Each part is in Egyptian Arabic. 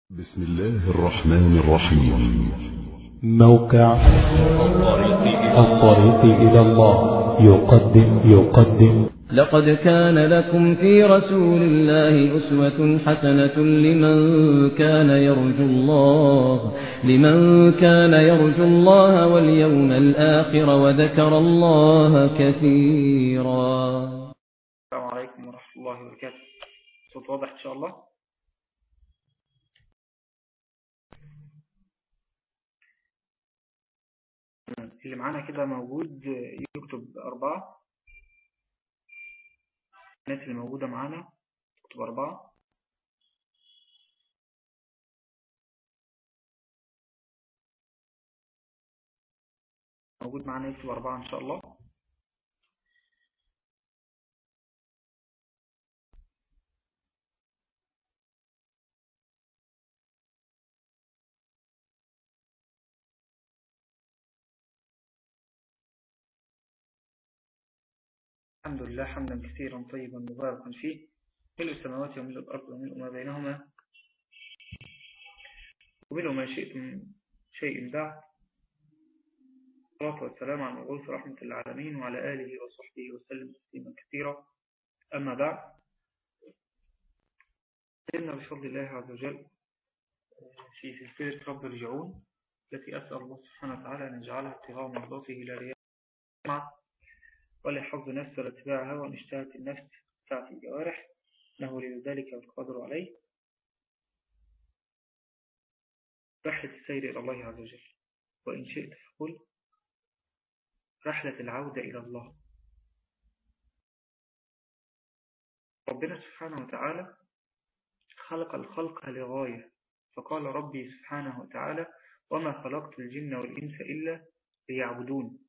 بسم الله الرحمن الرحيم موقع الطريق إلى الله يقدم يقدم لقد كان لكم في رسول الله أسوة حسنة لمن كان يرجو الله لمن كان يرجو الله واليوم الآخر وذكر الله كثيرا السلام عليكم ورحمة الله وبركاته صوت واضح إن شاء الله اللي معانا كده موجود يكتب أربعة الناس اللي موجودة معانا تكتب أربعة موجود معانا يكتب أربعة إن شاء الله الحمد لله حمدا كثيرا طيبا مباركا فيه ملء السماوات وملء الأرض وملء ما بينهما وملء ما شئت من شيء بعد الصلاة والسلام على مبعوث رحمة العالمين وعلى آله وصحبه وسلم تسليما كثيرا أما بعد سيدنا بفضل الله عز وجل في سلسلة رب الرجعون التي أسأل الله سبحانه وتعالى أن يجعلها ابتغاء مرضاته لا رياء ولا يحظ نفس ولا اتباعها وأن اشتهت النفس ساعة الجوارح إنه لذلك والقدر عليه رحلة السير إلى الله عز وجل وإن شئت فقل رحلة العودة إلى الله ربنا سبحانه وتعالى خلق الخلق لغاية فقال ربي سبحانه وتعالى وما خلقت الجن والإنس إلا ليعبدون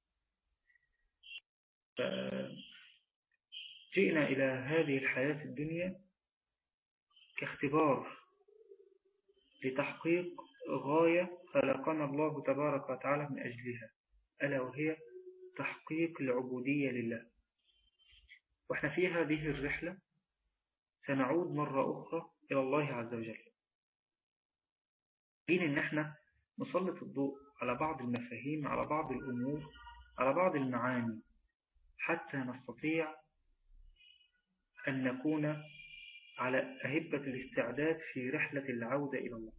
جئنا إلى هذه الحياة الدنيا كاختبار لتحقيق غاية خلقنا الله تبارك وتعالى من أجلها ألا وهي تحقيق العبودية لله وإحنا في هذه الرحلة سنعود مرة أخرى إلى الله عز وجل حين إن إحنا نسلط الضوء على بعض المفاهيم على بعض الأمور على بعض المعاني حتى نستطيع أن نكون على أهبة الاستعداد في رحلة العودة إلى الله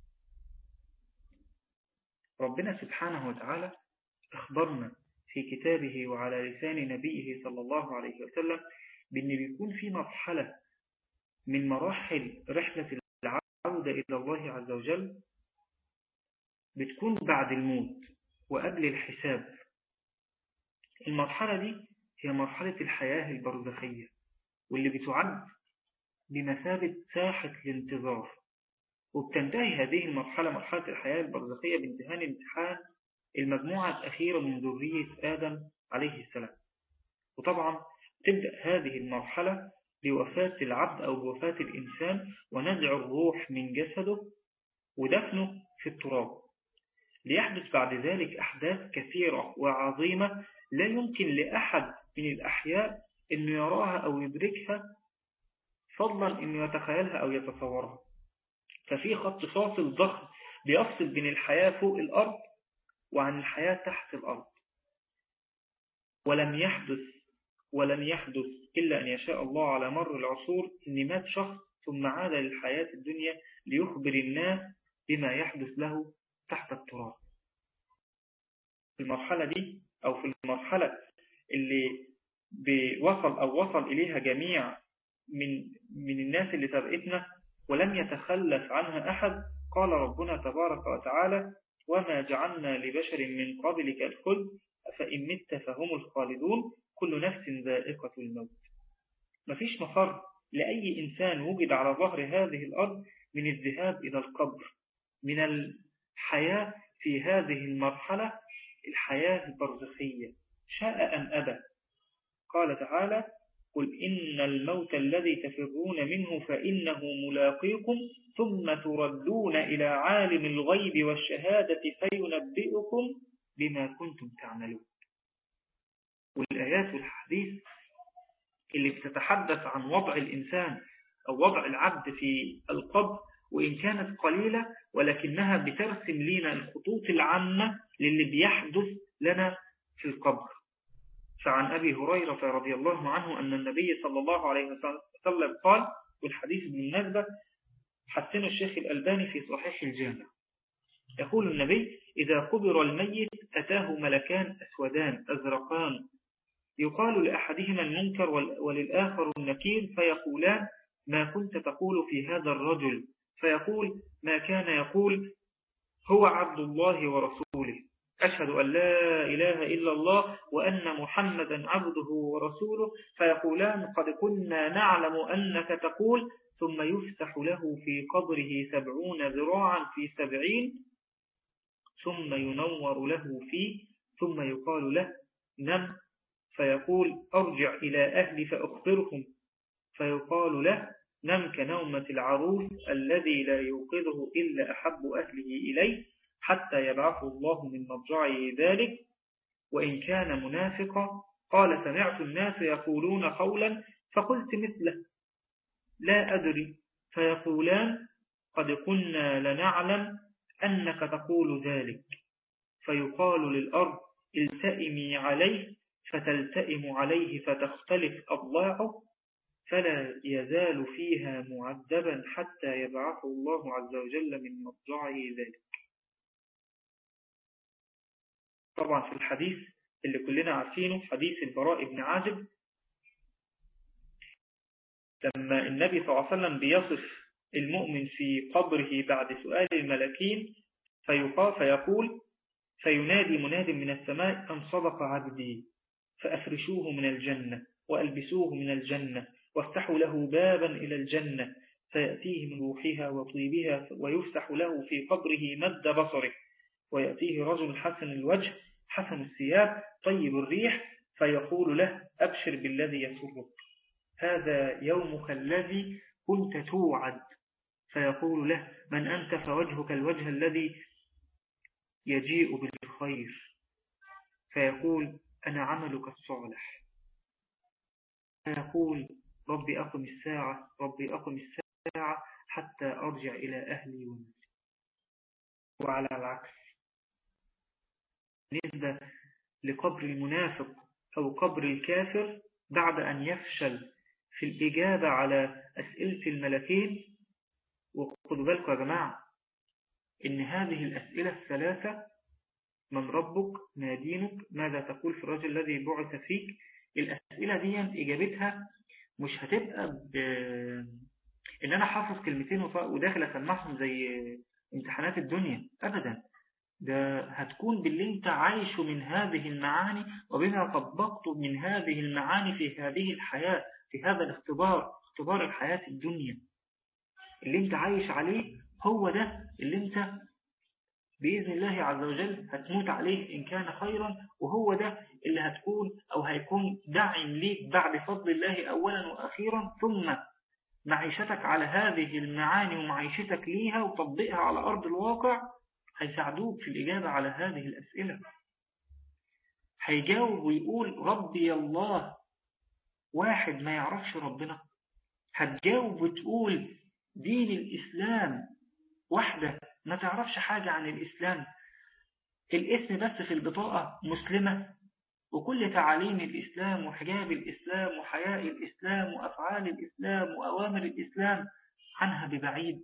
ربنا سبحانه وتعالى أخبرنا في كتابه وعلى لسان نبيه صلى الله عليه وسلم بأن بيكون في مرحلة من مراحل رحلة العودة إلى الله عز وجل بتكون بعد الموت وقبل الحساب المرحلة دي هي مرحلة الحياة البرزخية واللي بتعد بمثابة ساحة الانتظار وبتنتهي هذه المرحلة مرحلة الحياة البرزخية بانتهاء امتحان المجموعة الأخيرة من ذرية آدم عليه السلام وطبعا تبدأ هذه المرحلة بوفاة العبد أو بوفاة الإنسان ونزع الروح من جسده ودفنه في التراب ليحدث بعد ذلك أحداث كثيرة وعظيمة لا يمكن لأحد من الأحياء أنه يراها أو يدركها فضلا أنه يتخيلها أو يتصورها ففي خط فاصل ضخم بيفصل بين الحياة فوق الأرض وعن الحياة تحت الأرض ولم يحدث ولم يحدث إلا أن يشاء الله على مر العصور أن مات شخص ثم عاد للحياة الدنيا ليخبر الناس بما يحدث له تحت التراب في المرحلة دي أو في المرحلة اللي بوصل أو وصل إليها جميع من من الناس اللي سبقتنا ولم يتخلف عنها أحد قال ربنا تبارك وتعالى وما جعلنا لبشر من قبلك الخلد فإن مت فهم الخالدون كل نفس ذائقة الموت مفيش مفر لأي إنسان وجد على ظهر هذه الأرض من الذهاب إلى القبر من الحياة في هذه المرحلة الحياة البرزخية شاء أم أبى قال تعالى قل إن الموت الذي تفرون منه فإنه ملاقيكم ثم تردون إلى عالم الغيب والشهادة فينبئكم بما كنتم تعملون والآيات والحديث اللي بتتحدث عن وضع الإنسان أو وضع العبد في القبر وإن كانت قليلة ولكنها بترسم لنا الخطوط العامة للي بيحدث لنا في القبر فعن أبي هريرة رضي الله عنه أن النبي صلى الله عليه وسلم قال والحديث بالمناسبة حسن الشيخ الألباني في صحيح الجامع يقول النبي إذا قبر الميت أتاه ملكان أسودان أزرقان يقال لأحدهما المنكر وللآخر النكير فيقولان ما كنت تقول في هذا الرجل فيقول ما كان يقول هو عبد الله ورسوله أشهد أن لا إله إلا الله وأن محمدا عبده ورسوله فيقولان قد كنا نعلم أنك تقول ثم يفتح له في قبره سبعون ذراعا في سبعين ثم ينور له فيه ثم يقال له نم فيقول أرجع إلى أهلي فأخبرهم فيقال له نم كنومة العروس الذي لا يوقظه إلا أحب أهله إليه حتى يبعث الله من مضجعه ذلك وإن كان منافقا قال سمعت الناس يقولون قولا فقلت مثله لا أدري فيقولان قد كنا لنعلم أنك تقول ذلك فيقال للأرض التئمي عليه فتلتئم عليه فتختلف أضلاعه فلا يزال فيها معذبا حتى يبعث الله عز وجل من مضجعه ذلك طبعا في الحديث اللي كلنا عارفينه حديث البراء بن عازب لما النبي صلى الله عليه وسلم بيصف المؤمن في قبره بعد سؤال الملكين فيقال فيقول فينادي مناد من السماء أن صدق عبدي فأفرشوه من الجنة وألبسوه من الجنة وافتحوا له بابا إلى الجنة فيأتيه من روحها وطيبها ويفتح له في قبره مد بصره ويأتيه رجل حسن الوجه حسن الثياب طيب الريح فيقول له أبشر بالذي يسرك هذا يومك الذي كنت توعد فيقول له من أنت فوجهك الوجه الذي يجيء بالخير فيقول أنا عملك الصالح فيقول ربي أقم الساعة ربي أقم الساعة حتى أرجع إلى أهلي ونفسي وعلى العكس بالنسبة لقبر المنافق أو قبر الكافر بعد أن يفشل في الإجابة على أسئلة الملكين وخذوا بالكم يا جماعة إن هذه الأسئلة الثلاثة من ربك ما دينك ماذا تقول في الرجل الذي بعث فيك الأسئلة دي إجابتها مش هتبقى ب... إن أنا حافظ كلمتين وداخل أسمعهم زي امتحانات الدنيا أبدا ده هتكون باللي انت عايشه من هذه المعاني وبما طبقته من هذه المعاني في هذه الحياة في هذا الاختبار اختبار الحياة الدنيا اللي انت عايش عليه هو ده اللي انت بإذن الله عز وجل هتموت عليه إن كان خيرا وهو ده اللي هتكون أو هيكون داعم ليك بعد فضل الله أولا وأخيرا ثم معيشتك على هذه المعاني ومعيشتك ليها وتطبيقها على أرض الواقع هيساعدوك في الإجابة على هذه الأسئلة هيجاوب ويقول ربي الله واحد ما يعرفش ربنا هتجاوب وتقول دين الإسلام واحدة ما تعرفش حاجة عن الإسلام الاسم بس في البطاقة مسلمة وكل تعاليم الإسلام وحجاب الإسلام وحياء الإسلام وأفعال الإسلام وأوامر الإسلام عنها ببعيد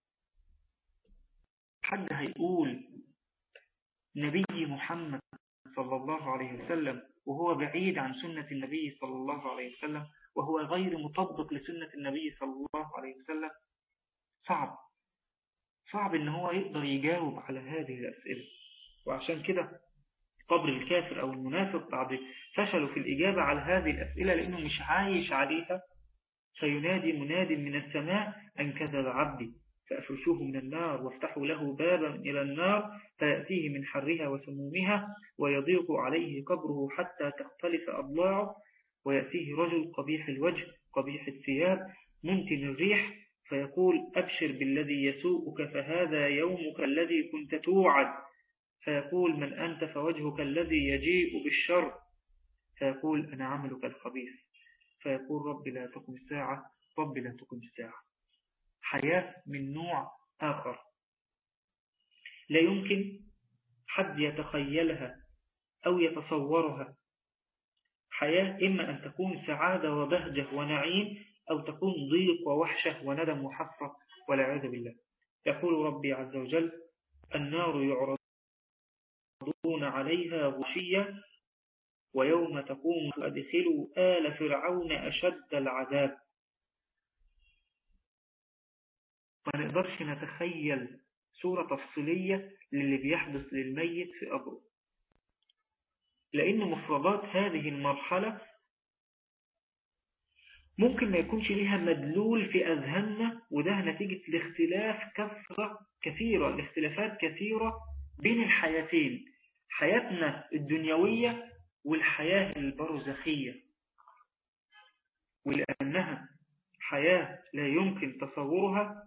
حد هيقول نبي محمد صلى الله عليه وسلم وهو بعيد عن سنة النبي صلى الله عليه وسلم وهو غير مطبق لسنة النبي صلى الله عليه وسلم صعب صعب ان هو يقدر يجاوب على هذه الأسئلة وعشان كده قبر الكافر أو المنافق بعد فشلوا في الإجابة على هذه الأسئلة لأنه مش عايش عليها فينادي مناد من السماء أن كذب عبدي فأفرشوه من النار وافتحوا له بابا إلى النار فيأتيه من حرها وسمومها ويضيق عليه قبره حتى تختلف أضلاعه ويأتيه رجل قبيح الوجه قبيح الثياب منتن الريح فيقول أبشر بالذي يسوءك فهذا يومك الذي كنت توعد فيقول من أنت فوجهك الذي يجيء بالشر فيقول أنا عملك الخبيث فيقول رب لا تقم الساعة رب لا تقم الساعة حياة من نوع آخر لا يمكن حد يتخيلها أو يتصورها حياة إما أن تكون سعادة وبهجة ونعيم أو تكون ضيق ووحشة وندم وحسرة والعياذ بالله يقول ربي عز وجل النار يعرضون عليها غشية ويوم تقوم أدخلوا آل فرعون أشد العذاب ما نقدرش نتخيل صورة تفصيلية للي بيحدث للميت في قبره لأن مفردات هذه المرحلة ممكن ما يكونش لها مدلول في أذهاننا وده نتيجة الاختلاف كثرة كثيرة الاختلافات كثيرة بين الحياتين حياتنا الدنيوية والحياة البرزخية ولأنها حياة لا يمكن تصورها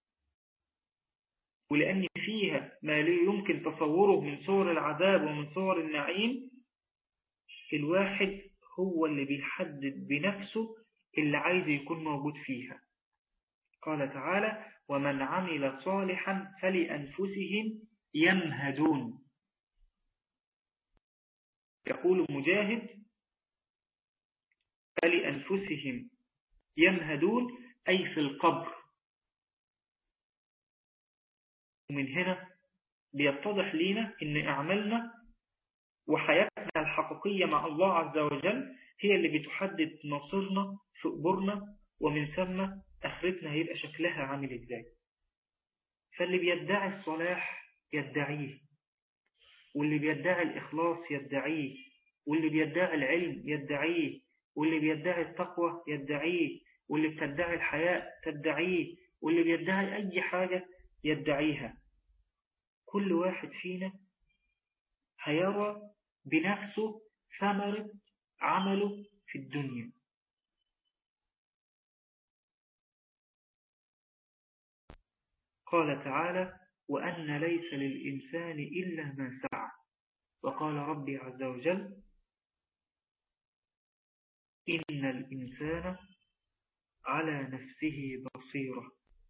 ولأن فيها ما لا يمكن تصوره من صور العذاب ومن صور النعيم الواحد هو اللي بيحدد بنفسه اللي عايز يكون موجود فيها قال تعالى ومن عمل صالحا فلأنفسهم يمهدون يقول مجاهد فلأنفسهم يمهدون أي في القبر ومن هنا بيتضح لنا ان اعمالنا وحياتنا الحقيقية مع الله عز وجل هي اللي بتحدد مصيرنا في قبورنا ومن ثم اخرتنا هيبقى شكلها عامل ازاي فاللي بيدعي الصلاح يدعيه واللي بيدعي الإخلاص يدعيه واللي بيدعي العلم يدعيه واللي بيدعي التقوى يدعيه واللي بتدعي الحياء تدعيه واللي بيدعي أي حاجة يدعيها كل واحد فينا هيرى بنفسه ثمرة عمله في الدنيا قال تعالى وأن ليس للإنسان إلا ما سعى وقال ربي عز وجل إن الإنسان على نفسه بصيرة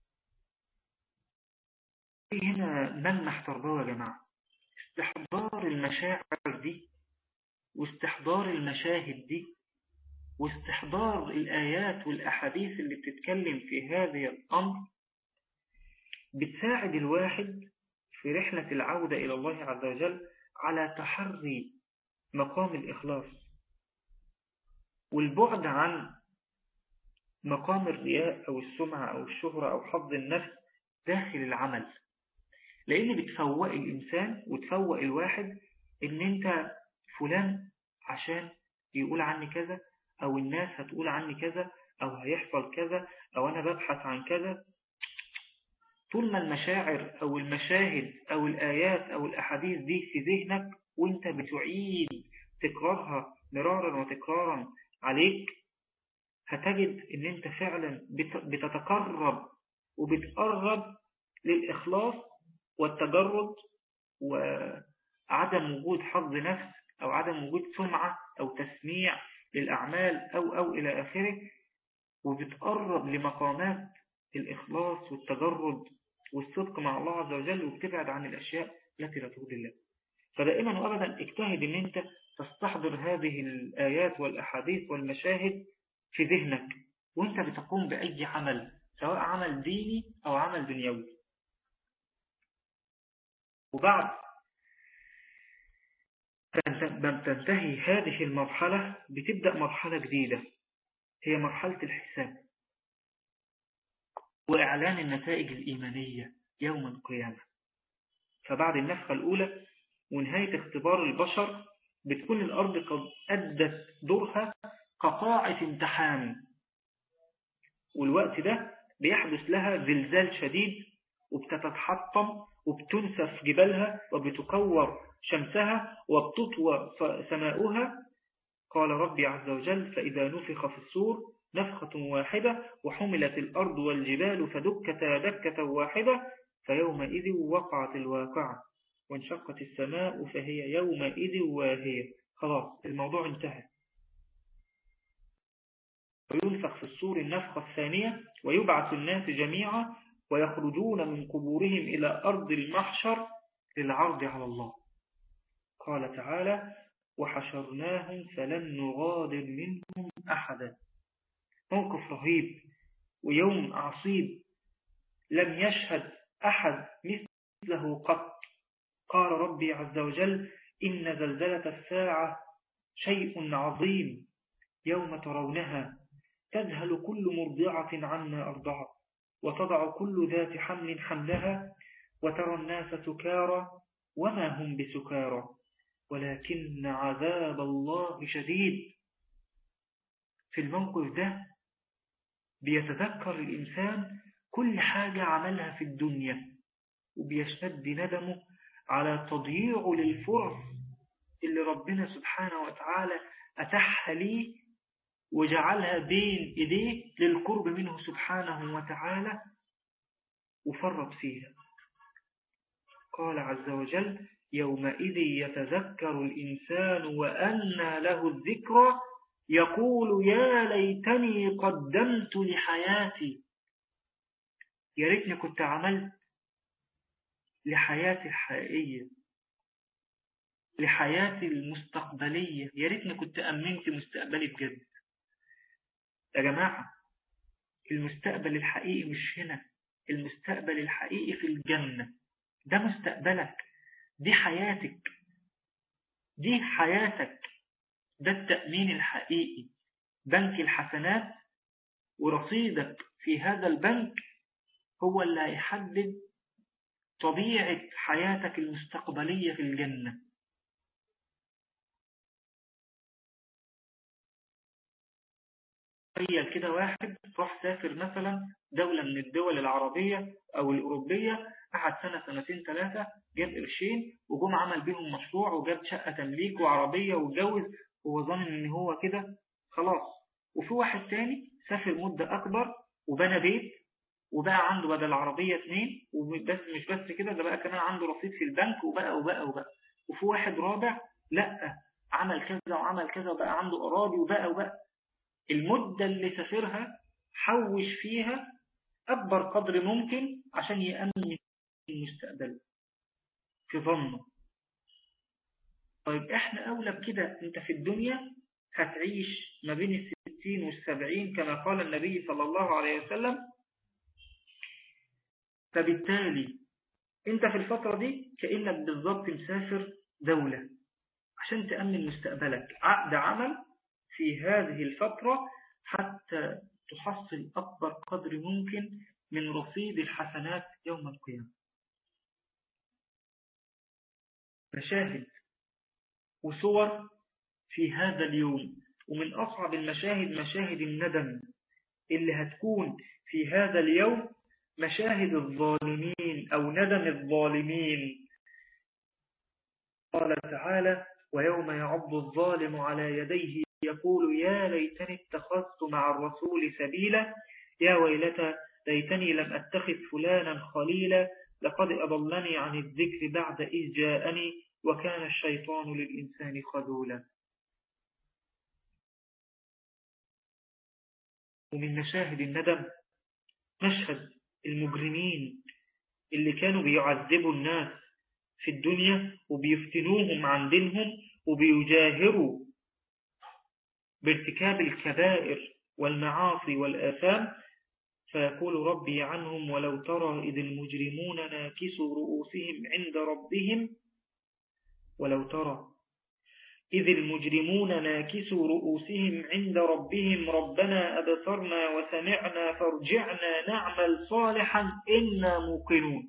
هنا ملمح تربوي يا جماعة استحضار المشاعر دي واستحضار المشاهد دي واستحضار الآيات والأحاديث اللي بتتكلم في هذه الأمر بتساعد الواحد في رحلة العودة إلى الله عز وجل على تحري مقام الإخلاص والبعد عن مقام الرياء أو السمعة أو الشهرة أو حظ النفس داخل العمل لأن بتفوق الإنسان وتفوق الواحد إن أنت فلان عشان يقول عني كذا أو الناس هتقول عني كذا أو هيحصل كذا أو أنا ببحث عن كذا طول ما المشاعر أو المشاهد أو الآيات أو الأحاديث دي في ذهنك وانت بتعيد تكرارها مرارا وتكرارا عليك هتجد ان انت فعلا بتتقرب وبتقرب للإخلاص والتجرد وعدم وجود حظ نفس أو عدم وجود سمعة أو تسميع للأعمال أو أو إلى آخره وبتقرب لمقامات الإخلاص والتجرد والصدق مع الله عز وجل وبتبعد عن الأشياء التي لا ترضي الله فدائما وأبدا اجتهد ان انت تستحضر هذه الآيات والأحاديث والمشاهد في ذهنك وانت بتقوم بأي عمل سواء عمل ديني أو عمل دنيوي وبعد ما تنتهي هذه المرحلة بتبدأ مرحلة جديدة هي مرحلة الحساب وإعلان النتائج الإيمانية يوم القيامة فبعد النفخة الأولى ونهاية اختبار البشر بتكون الأرض قد أدت دورها كقاعة امتحان والوقت ده بيحدث لها زلزال شديد وبتتحطم وبتنسف جبالها وبتكور شمسها وبتطوى سماؤها قال ربي عز وجل فإذا نفخ في الصور نفخة واحدة وحملت الأرض والجبال فدكتا دكة واحدة فيومئذ وقعت الواقعة وانشقت السماء فهي يومئذ واهية خلاص الموضوع انتهى وينفخ في الصور النفخة الثانية ويبعث الناس جميعا ويخرجون من قبورهم إلى أرض المحشر للعرض على الله قال تعالى وحشرناهم فلم نغادر منهم أحدا موقف رهيب ويوم عصيب لم يشهد أحد مثله قط قال ربي عز وجل إن زلزلة الساعة شيء عظيم يوم ترونها تذهل كل مرضعة عما أرضعت وتضع كل ذات حمل حملها وترى الناس سكارى وما هم بسكارى ولكن عذاب الله شديد في الموقف ده بيتذكر الإنسان كل حاجة عملها في الدنيا وبيشتد ندمه على تضييعه للفرص اللي ربنا سبحانه وتعالى أتحها ليه وجعلها بين إيديه للقرب منه سبحانه وتعالى وفرط فيها قال عز وجل يومئذ يتذكر الإنسان وأنى له الذكرى يقول يا ليتني قدمت لحياتي يا ريتني كنت عملت لحياتي الحقيقية لحياتي المستقبلية يا ريتني كنت أمنت مستقبلي بجد يا جماعة المستقبل الحقيقي مش هنا المستقبل الحقيقي في الجنة ده مستقبلك دي حياتك دي حياتك ده التأمين الحقيقي بنك الحسنات ورصيدك في هذا البنك هو اللي هيحدد طبيعة حياتك المستقبلية في الجنة تخيل كده واحد راح سافر مثلا دولة من الدول العربية أو الأوروبية قعد سنة سنتين ثلاثة جاب قرشين وجم عمل بيهم مشروع وجاب شقة تمليك وعربية واتجوز وهو ظن إن هو كده خلاص وفي واحد تاني سافر مدة أكبر وبنى بيت وبقى عنده بدل العربية اثنين وبس مش بس كده ده بقى كمان عنده رصيد في البنك وبقى وبقى وبقى وفي واحد رابع لا عمل كذا وعمل كذا وبقى عنده أراضي وبقى وبقى المدة اللي سافرها حوش فيها أكبر قدر ممكن عشان يأمن المستقبل في ظنه طيب احنا أولى بكده انت في الدنيا هتعيش ما بين الستين والسبعين كما قال النبي صلى الله عليه وسلم فبالتالي انت في الفترة دي كأنك بالضبط مسافر دولة عشان تأمن مستقبلك عقد عمل في هذه الفترة حتى تحصل أكبر قدر ممكن من رصيد الحسنات يوم القيامة مشاهد وصور في هذا اليوم ومن أصعب المشاهد مشاهد الندم اللي هتكون في هذا اليوم مشاهد الظالمين أو ندم الظالمين قال تعالى ويوم يعض الظالم على يديه يقول يا ليتني اتخذت مع الرسول سبيلا يا ويلتى ليتني لم أتخذ فلانا خليلا لقد أضلني عن الذكر بعد إذ جاءني وكان الشيطان للإنسان خذولا ومن مشاهد الندم مشهد المجرمين اللي كانوا بيعذبوا الناس في الدنيا وبيفتنوهم عن دينهم وبيجاهروا بارتكاب الكبائر والمعاصي والآثام فيقول ربي عنهم ولو ترى إذ المجرمون ناكسوا رؤوسهم عند ربهم ولو ترى إذ المجرمون ناكسوا رؤوسهم عند ربهم ربنا أبصرنا وسمعنا فارجعنا نعمل صالحا إنا موقنون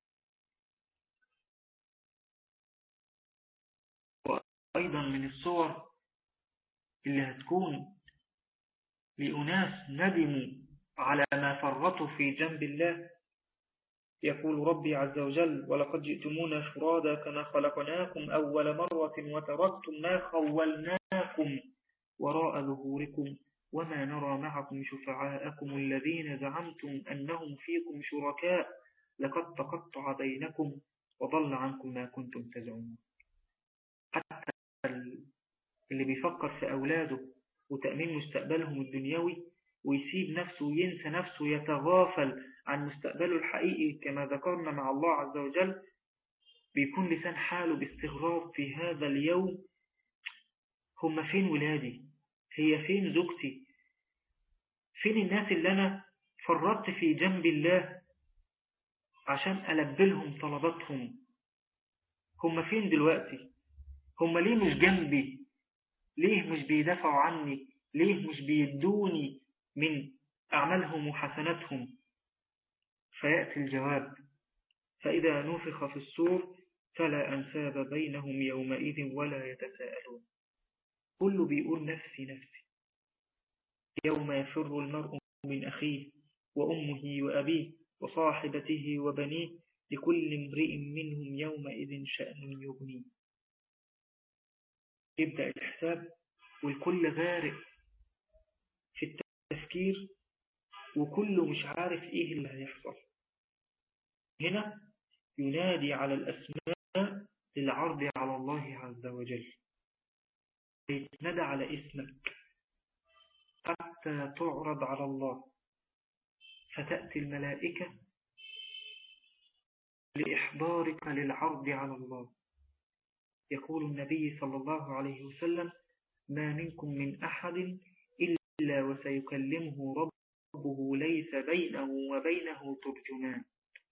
وأيضا من الصور اللي هتكون لأناس ندموا على ما فرطوا في جنب الله يقول ربي عز وجل ولقد جئتمونا فرادا كما خلقناكم أول مرة وتركتم ما خولناكم وراء ظهوركم وما نرى معكم شفعاءكم الذين زعمتم أنهم فيكم شركاء لقد تقطع بينكم وضل عنكم ما كنتم تزعمون حتى اللي بيفكر في أولاده وتأمين مستقبلهم الدنيوي ويسيب نفسه وينسى نفسه يتغافل عن مستقبله الحقيقي كما ذكرنا مع الله عز وجل بيكون لسان حاله باستغراب في هذا اليوم هم فين ولادي هي فين زوجتي فين الناس اللي أنا فرطت في جنب الله عشان ألبلهم طلباتهم هم فين دلوقتي هم ليه مش جنبي ليه مش بيدافعوا عني ليه مش بيدوني من أعمالهم وحسناتهم فيأتي الجواب فإذا نفخ في السور فلا أنساب بينهم يومئذ ولا يتساءلون كله بيقول نفسي نفسي يوم يفر المرء من أخيه وأمه وأبيه وصاحبته وبنيه لكل امرئ منهم يومئذ شأن يغنيه يبدأ الحساب والكل غارق في التفكير وكله مش عارف ايه اللي هيحصل هنا ينادي على الأسماء للعرض على الله عز وجل يتندى على اسمك حتى تعرض على الله فتأتي الملائكة لإحضارك للعرض على الله يقول النبي صلى الله عليه وسلم ما منكم من أحد إلا وسيكلمه ربه ليس بينه وبينه ترجمان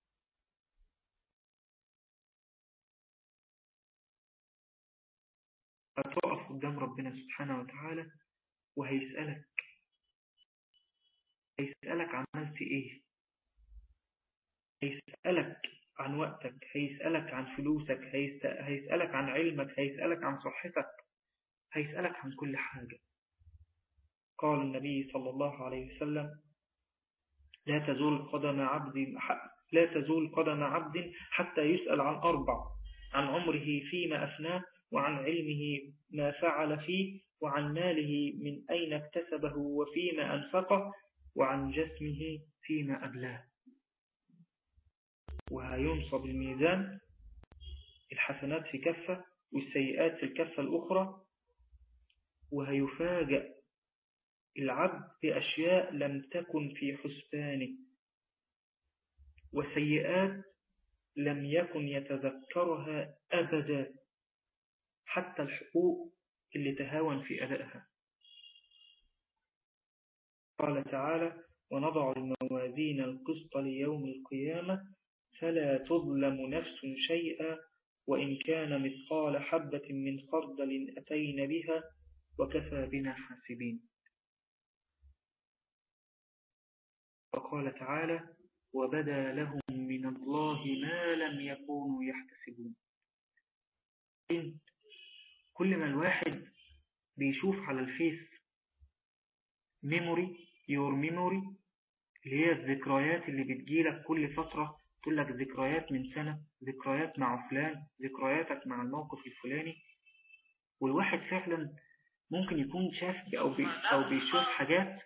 هتقف قدام ربنا سبحانه وتعالى وهيسألك هيسألك عملت ايه هيسألك عن وقتك هيسألك عن فلوسك هيسألك عن علمك هيسألك عن صحتك هيسألك عن كل حاجة قال النبي صلى الله عليه وسلم لا تزول قدم عبد لا تزول قدم عبد حتى يسأل عن أربع عن عمره فيما أفناه وعن علمه ما فعل فيه وعن ماله من أين اكتسبه وفيما أنفقه وعن جسمه فيما أبلاه وهينصب الميزان الحسنات في كفة والسيئات في الكفة الأخرى وهيفاجأ العبد بأشياء لم تكن في حسبانه وسيئات لم يكن يتذكرها أبدا حتى الحقوق اللي تهاون في أدائها قال تعالى ونضع الموازين القسط ليوم القيامة فلا تظلم نفس شيئا وإن كان مثقال حبة من خردل أتين بها وكفى بنا حاسبين وقال تعالى وبدا لهم من الله ما لم يكونوا يحتسبون كل ما الواحد بيشوف على الفيس ميموري يور ميموري اللي هي الذكريات اللي بتجيلك كل فترة تقول لك ذكريات من سنة ذكريات مع فلان ذكرياتك مع الموقف الفلاني والواحد فعلا ممكن يكون شاف أو, بي أو بيشوف حاجات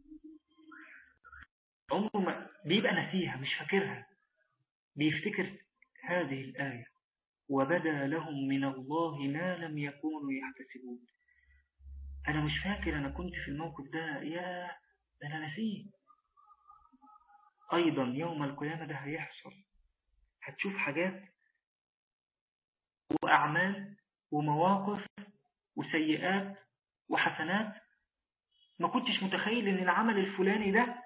عمره ما بيبقى نسيها مش فاكرها بيفتكر هذه الآية وبدا لهم من الله ما لم يكونوا يحتسبون أنا مش فاكر أنا كنت في الموقف ده يا ده أنا نسيه أيضا يوم القيامة ده هيحصل هتشوف حاجات وأعمال ومواقف وسيئات وحسنات ما كنتش متخيل ان العمل الفلاني ده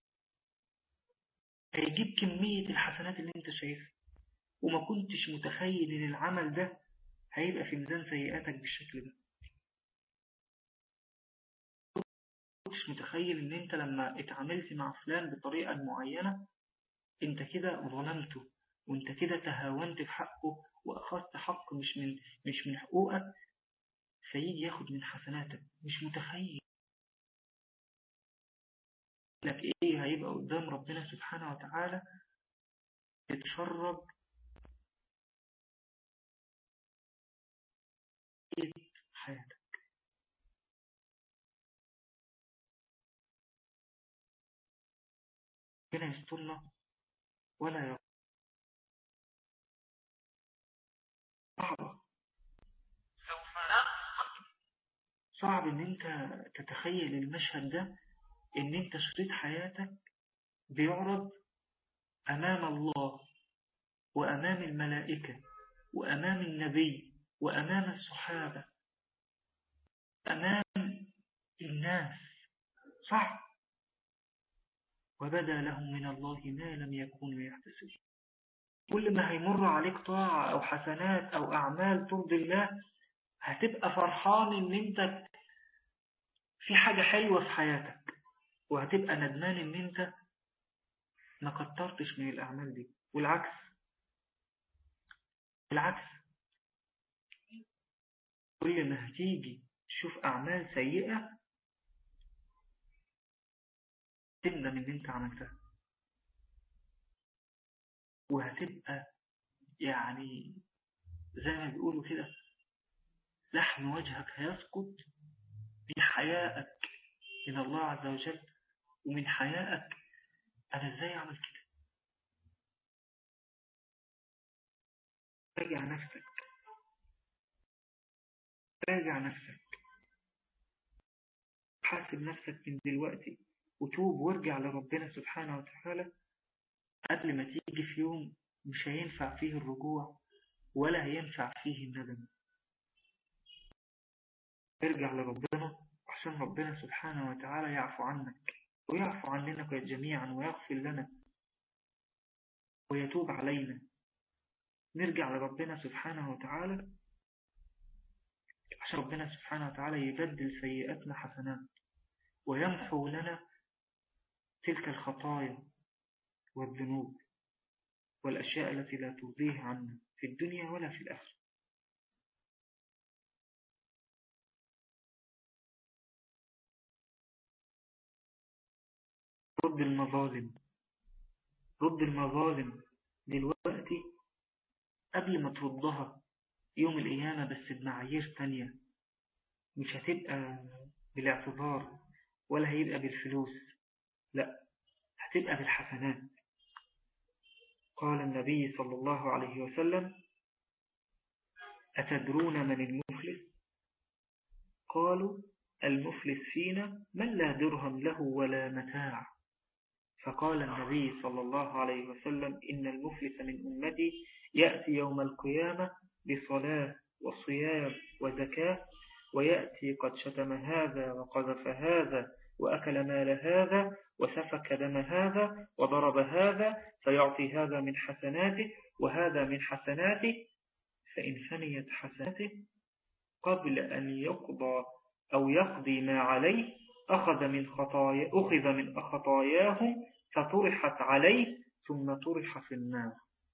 هيجيب كمية الحسنات اللي انت شايفها وما كنتش متخيل ان العمل ده هيبقى في ميزان سيئاتك بالشكل ده كنتش متخيل ان انت لما اتعاملت مع فلان بطريقة معينة انت كده ظلمته وانت كده تهاونت في حقه واخذت حق مش من مش من حقوقك فيجي ياخد من حسناتك مش متخيل لك ايه هيبقى قدام ربنا سبحانه وتعالى تتفرج ايه حياتك ربنا يسترنا ولا يرى صعبة صعب ان انت تتخيل المشهد ده ان انت شريط حياتك بيعرض أمام الله وأمام الملائكة وأمام النبي وأمام الصحابة أمام الناس صح وبدا لهم من الله ما لم يكونوا يحتسبون كل ما هيمر عليك طاعة أو حسنات أو أعمال ترضي الله هتبقى فرحان إن أنت في حاجة حلوة في حياتك وهتبقى ندمان إن أنت ما كترتش من الأعمال دي والعكس بالعكس كل ما هتيجي تشوف أعمال سيئة تندم إن أنت عملتها وهتبقى يعني زي ما بيقولوا كده لحم وجهك هيسقط من حيائك من الله عز وجل ومن حيائك أنا إزاي أعمل كده راجع نفسك راجع نفسك حاسب نفسك من دلوقتي وتوب وارجع لربنا سبحانه وتعالى قبل ما تيجي في يوم مش هينفع فيه الرجوع ولا هينفع فيه الندم ارجع لربنا عشان ربنا سبحانه وتعالى يعفو عنك ويعفو عننا جميعا ويغفر لنا ويتوب علينا نرجع لربنا سبحانه وتعالى عشان ربنا سبحانه وتعالى يبدل سيئاتنا حسنات ويمحو لنا تلك الخطايا والذنوب والأشياء التي لا ترضيه عنا في الدنيا ولا في الآخرة رد المظالم رد المظالم دلوقتي قبل ما تردها يوم القيامة بس بمعايير تانية مش هتبقى بالاعتذار ولا هيبقى بالفلوس لا هتبقى بالحسنات قال النبي صلى الله عليه وسلم أتدرون من المفلس قالوا المفلس فينا من لا درهم له ولا متاع فقال النبي صلى الله عليه وسلم إن المفلس من أمتي يأتي يوم القيامة بصلاة وصيام وزكاة ويأتي قد شتم هذا وقذف هذا وأكل مال هذا وسفك دم هذا وضرب هذا فيعطي هذا من حسناته وهذا من حسناته فإن فنيت حسناته قبل أن يقضى أو يقضي ما عليه أخذ من خطايا أخذ من خطاياهم فطرحت عليه ثم طرح في النار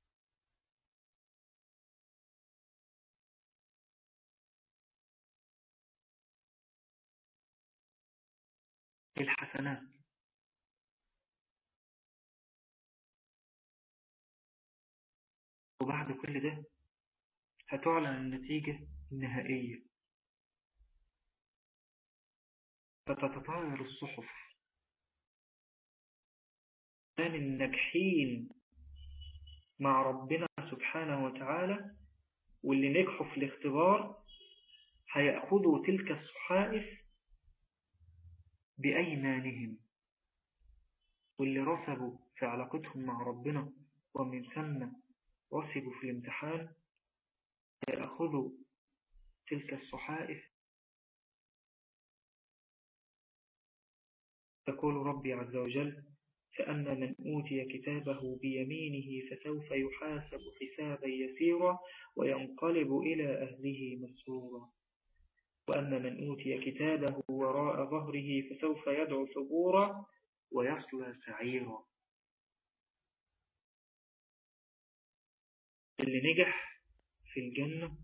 الحسنات وبعد كل ده هتعلن النتيجة النهائية فتتطاير الصحف كان الناجحين مع ربنا سبحانه وتعالى واللي نجحوا في الاختبار هيأخذوا تلك الصحائف بأيمانهم واللي رسبوا في علاقتهم مع ربنا ومن ثم رسبوا في الامتحان يأخذوا تلك الصحائف يقول ربي عز وجل فأما من أوتي كتابه بيمينه فسوف يحاسب حسابا يسيرا وينقلب إلى أهله مسرورا وأما من أوتي كتابه وراء ظهره فسوف يدعو ثبورا ويصلى سعيرا اللي نجح في الجنة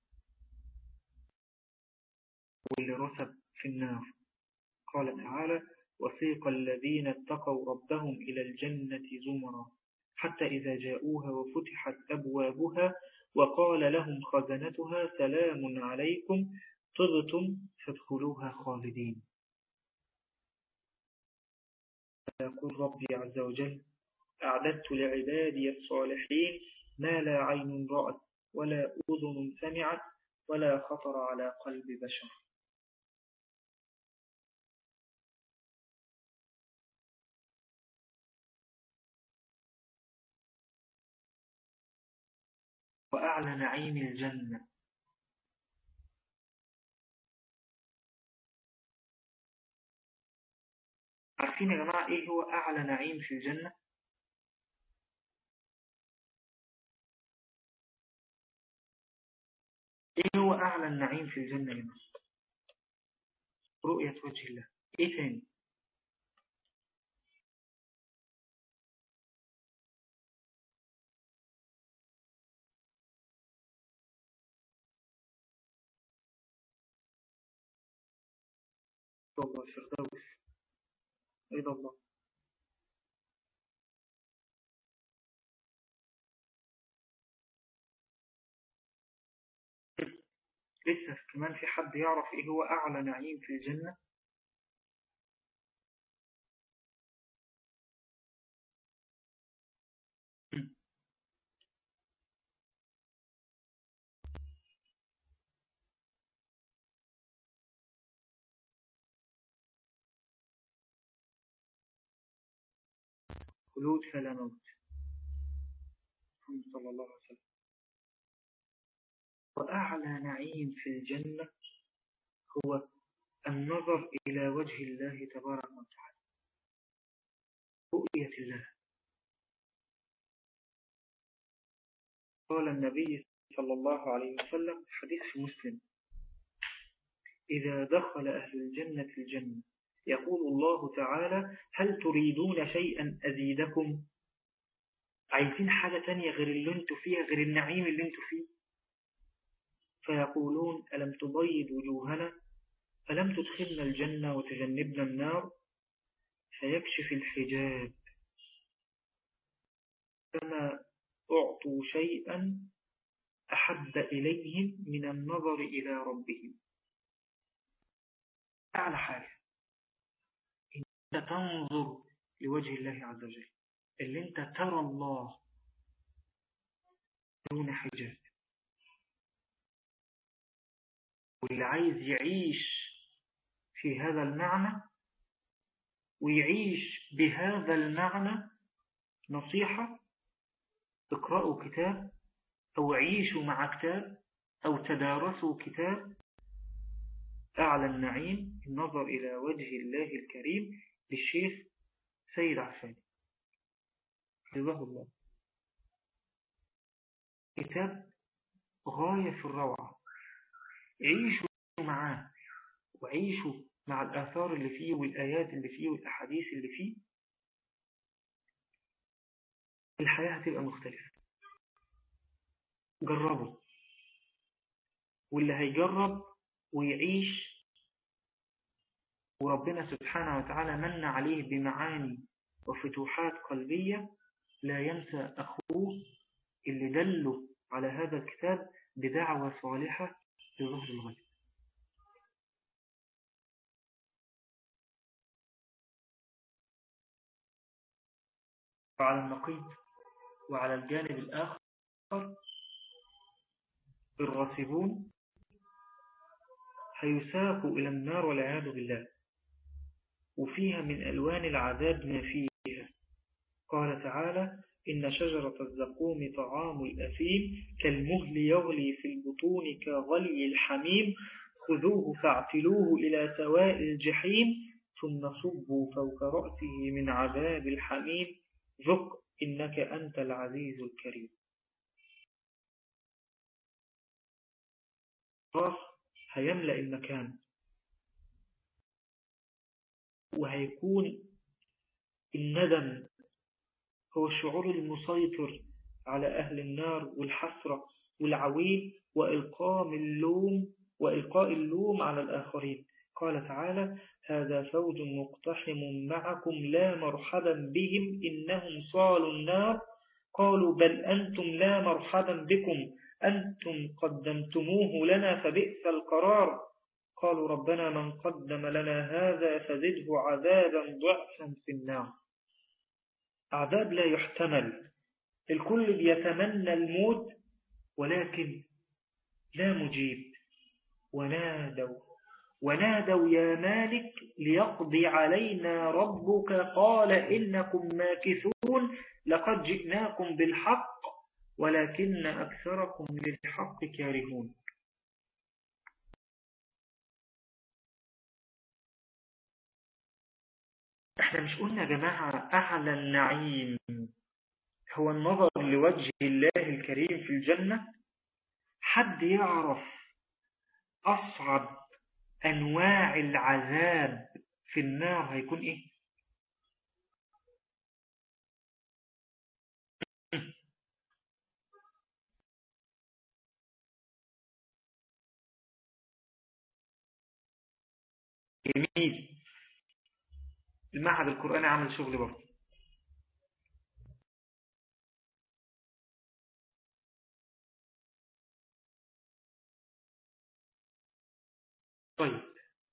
واللي رسب في النار قال تعالى وسيق الذين اتقوا ربهم إلى الجنة زمرا حتى إذا جاءوها وفتحت أبوابها وقال لهم خزنتها سلام عليكم طبتم فادخلوها خالدين يقول ربي عز وجل أعددت لعبادي الصالحين ما لا عين رأت ولا أذن سمعت ولا خطر على قلب بشر وأعلى نعيم الجنة عارفين يا جماعة إيه هو أعلى نعيم في الجنة إيه هو أعلى النعيم في الجنة لنا رؤية وجه الله إيه ثاني الله الفردوس رضا الله لسه كمان في حد يعرف ايه هو اعلى نعيم في الجنة خلود فلا موت صلى الله عليه وسلم وأعلى نعيم في الجنة هو النظر إلى وجه الله تبارك وتعالى رؤية الله قال النبي صلى الله عليه وسلم حديث في مسلم إذا دخل أهل الجنة الجنة يقول الله تعالى هل تريدون شيئا أزيدكم عايزين حاجة تانية غير اللي انتوا فيها غير النعيم اللي انتوا فيه فيقولون ألم تبيض وجوهنا ألم تدخلنا الجنة وتجنبنا النار فيكشف الحجاب فما أعطوا شيئا أحب إليهم من النظر إلى ربهم أعلى حاجة أنت تنظر لوجه الله عز وجل اللي أنت ترى الله دون حجاب واللي عايز يعيش في هذا المعنى ويعيش بهذا المعنى نصيحة اقرأوا كتاب أو عيشوا مع كتاب أو تدارسوا كتاب أعلى النعيم النظر إلى وجه الله الكريم للشيخ سيد عفاني حفظه الله كتاب غاية في الروعة عيشوا معاه وعيشوا مع الآثار اللي فيه والآيات اللي فيه والأحاديث اللي فيه الحياة هتبقى مختلفة جربوا واللي هيجرب ويعيش وربنا سبحانه وتعالى من عليه بمعاني وفتوحات قلبية لا ينسى أخوه اللي دله على هذا الكتاب بدعوة صالحة لظهر الغيب وعلى النقيض وعلى الجانب الآخر الراسبون هيساقوا إلى النار والعياذ بالله وفيها من ألوان العذاب ما فيها قال تعالى إن شجرة الزقوم طعام الأثيم كالمهل يغلي في البطون كغلي الحميم خذوه فاعتلوه إلى سواء الجحيم ثم صبوا فوق رأسه من عذاب الحميم ذق إنك أنت العزيز الكريم راس هيملأ المكان وهيكون الندم هو الشعور المسيطر على أهل النار والحسرة والعويل وإلقاء اللوم وإلقاء اللوم على الآخرين قال تعالى هذا فوج مقتحم معكم لا مرحبا بهم إنهم صالوا النار قالوا بل أنتم لا مرحبا بكم أنتم قدمتموه لنا فبئس القرار قالوا ربنا من قدم لنا هذا فزده عذابا ضعفا في النار عذاب لا يحتمل الكل بيتمنى الموت ولكن لا مجيب ونادوا ونادوا يا مالك ليقضي علينا ربك قال إنكم ماكثون لقد جئناكم بالحق ولكن أكثركم للحق كارهون احنا مش قلنا يا جماعة أعلى النعيم هو النظر لوجه الله الكريم في الجنة حد يعرف أصعب أنواع العذاب في النار هيكون إيه جميل المعهد القرآني عمل شغل برضه طيب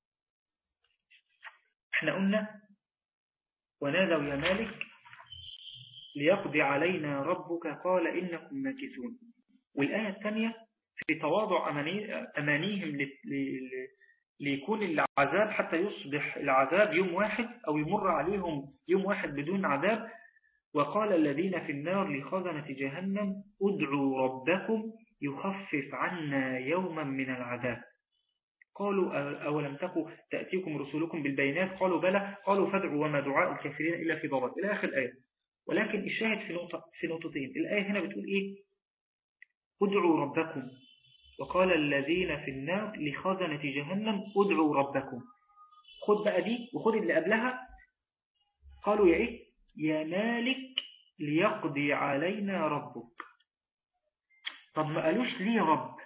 احنا قلنا ونادوا يا مالك ليقضي علينا ربك قال إنكم ماكثون والآية الثانية في تواضع أماني أمانيهم ليكون العذاب حتى يصبح العذاب يوم واحد أو يمر عليهم يوم واحد بدون عذاب وقال الذين في النار لخزنة جهنم ادعوا ربكم يخفف عنا يوما من العذاب قالوا أولم تكوا تأتيكم رسولكم بالبينات قالوا بلى قالوا فادعوا وما دعاء الكافرين إلا في ضلال إلى آخر الآية ولكن الشاهد في نقطة في نقطتين الآية هنا بتقول إيه ادعوا ربكم وقال الذين في النار لخزنة جهنم ادعوا ربكم خد بقى دي وخد اللي قبلها قالوا يا إيه يا مالك ليقضي علينا ربك طب ما قالوش ليه رب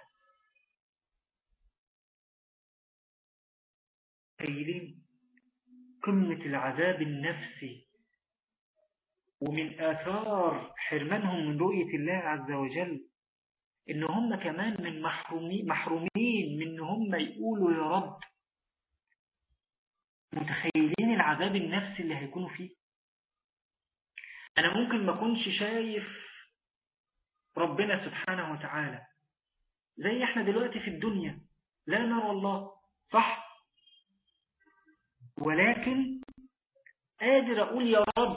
قايلين قمة العذاب النفسي ومن آثار حرمانهم من رؤية الله عز وجل إن هم كمان من محرومين, محرومين من إن هم يقولوا يا رب متخيلين العذاب النفسي اللي هيكونوا فيه أنا ممكن ما كنش شايف ربنا سبحانه وتعالى زي احنا دلوقتي في الدنيا لا نرى الله صح ولكن قادر أقول يا رب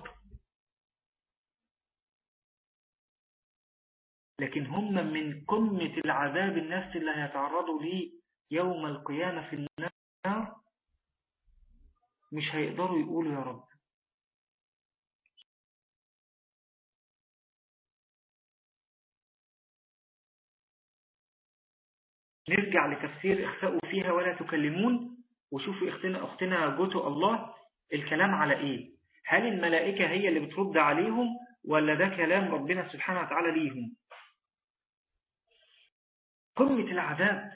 لكن هم من قمة العذاب النفسي اللي هيتعرضوا ليه يوم القيامة في النار مش هيقدروا يقولوا يا رب نرجع لتفسير اخفأوا فيها ولا تكلمون وشوفوا اختنا, اختنا جوتو الله الكلام على ايه هل الملائكة هي اللي بترد عليهم ولا ده كلام ربنا سبحانه وتعالى ليهم قمة العذاب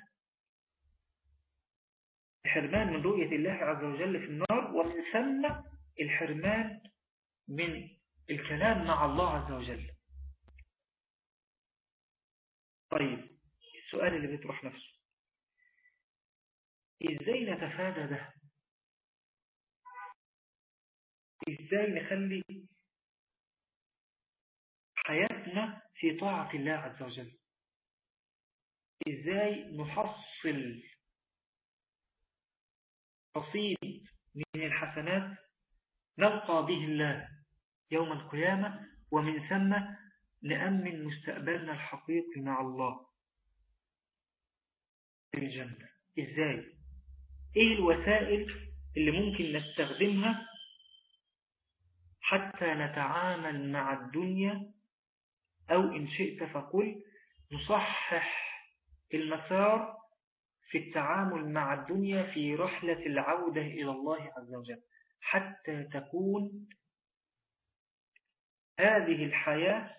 الحرمان من رؤية الله عز وجل في النار ومن ثم الحرمان من الكلام مع الله عز وجل طيب السؤال اللي بيطرح نفسه ازاي نتفادى ده ازاي نخلي حياتنا في طاعة الله عز وجل ازاي نحصل رصيد من الحسنات نلقى به الله يوم القيامة ومن ثم نأمن مستقبلنا الحقيقي مع الله في الجنة ازاي ايه الوسائل اللي ممكن نستخدمها حتى نتعامل مع الدنيا او ان شئت فقل نصحح المسار في التعامل مع الدنيا في رحلة العودة إلى الله عز وجل حتى تكون هذه الحياة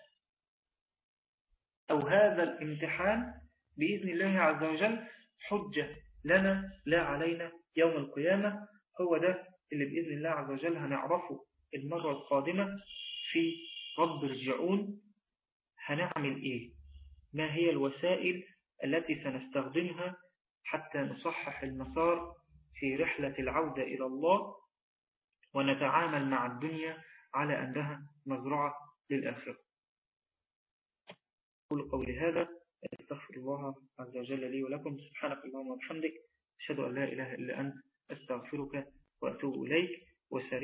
أو هذا الامتحان بإذن الله عز وجل حجة لنا لا علينا يوم القيامة هو ده اللي بإذن الله عز وجل هنعرفه المرة القادمة في رب الرجعون هنعمل إيه ما هي الوسائل التي سنستخدمها حتى نصحح المسار في رحلة العودة إلى الله ونتعامل مع الدنيا على أنها مزرعة للآخرة أقول قولي هذا استغفر الله عز وجل لي ولكم سبحانك اللهم وبحمدك أشهد أن لا إله إلا أنت أستغفرك وأتوب إليك وسريع